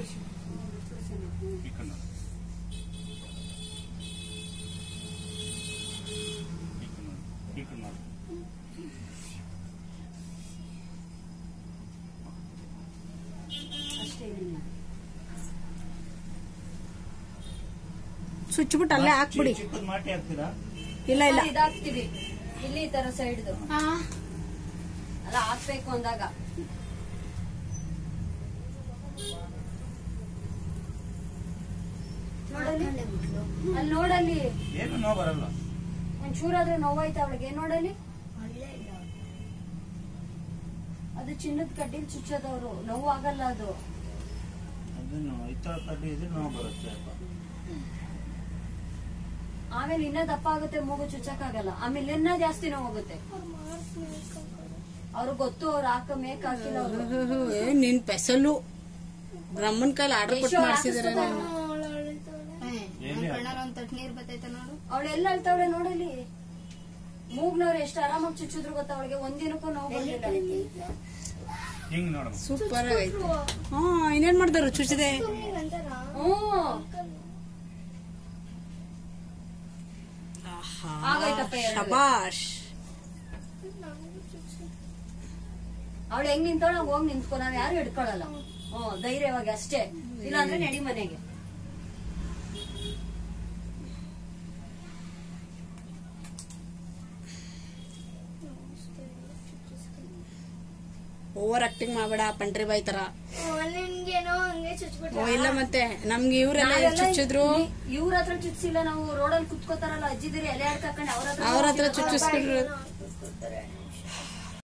ಈ ಕಣ್ಣು ನೋಡು. ಈ ಕಣ್ಣು ನೋಡು. ಈ ಕಣ್ಣು ನೋಡು. ಅಷ್ಟೇ ಏನಿಲ್ಲ. ಸ್ವಿಚ್ ಬಿಟ್ಟು ಅಲ್ಲೇ ಹಾಕ್ಬಿಡಿ ಚಿಕ್ಕ- ಚಿಕ್ಕದ್ ಮಾಟಿ ಹಾಕ್ತೀರಾ ಇಲ್ಲ ಇಲ್ಲ ಸರ್, ಇದಾಕ್ತಿವಿ ಇಲ್ಲಿ ಈ ತರ ಸೈಡ್ದು ಅಲ್ಲ ಹಾಕ್ಬೇಕು ಅಂದಾಗ ನೋಡಲ್ಲಿ ಅಲ್ಲಿ ನೋಡಲ್ಲಿ ಏನು ನೋವು ಬರಲ್ಲ ಒಂಚೂರಾದ್ರೆ ನೋವಾಯ್ತಾ ಅವಳಿಗೆ ನೋಡಲ್ಲಿ ಅದು ಚಿನ್ನದ ಕಡ್ಡಿಲ್ ಚುಚ್ಚೋದವ್ರು ನೋವು ಆಗಲ್ಲ ಅದು ಅದನ್ನು ಇತರ ಕಡ್ಡಿ ಇದ್ರೆ ನೋವು ಬರುತ್ತೆ ಅಪ್ಪ. ಆಮೇಲೆ ಇನ್ನ ದಪ್ಪ ಆಗುತ್ತೆ ಮೂಗು ಚುಚ್ಚಕ್ಕಾಗಲ್ಲ ಆಮೇಲೆ ಇನ್ನ ಜಾಸ್ತಿ ನೋವಾಗುತ್ತೆ ಅವ್ರಿಗೆ ಗೊತ್ತು ಅವ್ರು ಹಾಕ ಮೇಕ್ ಹಾಕಿಲ್ಲ ಅವ್ರು ಏ ನಿನ್ ಪೆಸಲು ಬ್ರಹ್ಮನ್ ಕೈಲಿ ಆರ್ಡರ್ ಕೊಟ್ಟು ಮಾಡಿಸಿದಾರೆ ನಾನು ಎಲ್ಲಿ ಒಂದ್ ತಟ್ ನೀರ್ ಬರ್ತೈತೆ ನೋಡು ಅವಳು ಎಲ್ಲ ಅಳ್ತಾವಳೆ ನೋಡಲಿ ಮೂಗ್ನವ್ರು ಎಷ್ಟು ಆರಾಮಾಗಿ ಚುಚ್ಚಿದ್ರು ಗೊತ್ತಾ ಅವಳಿಗೆ ಒಂದಿನಕ್ಕೂ ನೋವು ಬಂದಿಲ್ಲ ಹಿಂಗ್ ನೋಡಮ್ಮ ಸೂಪರ್ ಆಗೈತೆ ಹಾ ಇನ್ನೇನ್ ಮಾಡ್ತಾರ ಚುಚ್ಚಿದೆ ಹ್ಮ್ ಆಹಾ. ಆಗೋಯ್ತಪ್ಪ ಎರಡು. ಶಬಾಷ್ ಅವಳು ಹೆಂಗ್ ನಿಂತವಳ ಹೋಗಿ ನಿಂತ್ಕೊ ನಾವ್ ಯಾರು ಹಿಡ್ಕೊಳಲ್ಲ ಹ್ಮ್ ಧೈರ್ಯವಾಗಿ ಅಷ್ಟೇ ಇಲ್ಲಾಂದ್ರೆ ನಡಿ ಮನೆಗೆ ಓವರ್ ಆಕ್ಟಿಂಗ್ ಮಾಡ್ಬೇಡ ಪಂಟ್ರಿ ಬಾಯ್ ತರ ನಿನ್ಗೇನೋ ಹಂಗೆ ಚುಚ್ಬಿಟ್ಟ ಓ ಇಲ್ಲ ಮತ್ತೆ ನಮ್ಗೆ ಇವರೆಲ್ಲ ನಾವೆಲ್ಲ ಚುಚ್ಚಿದ್ರು ಇ- ಇವ್ರ ಹತ್ರ ಚುಚ್ಚಿಲ್ಲ ನಾವು ರೋಡಲ್ಲಿ ಕುತ್ಕೋತಾರಲ್ಲ ಅಜ್ಜಿದಿರಿ ಎಲೆ ಹಾಕೊಂಡು ಅವ್ರ ಹತ್ರ ಅವ್ರ ಹತ್ರ ಚುಚ್ಚಿಸ್ಬಿಟ್ರು ಕೂತ್ಕೊತಾರೆ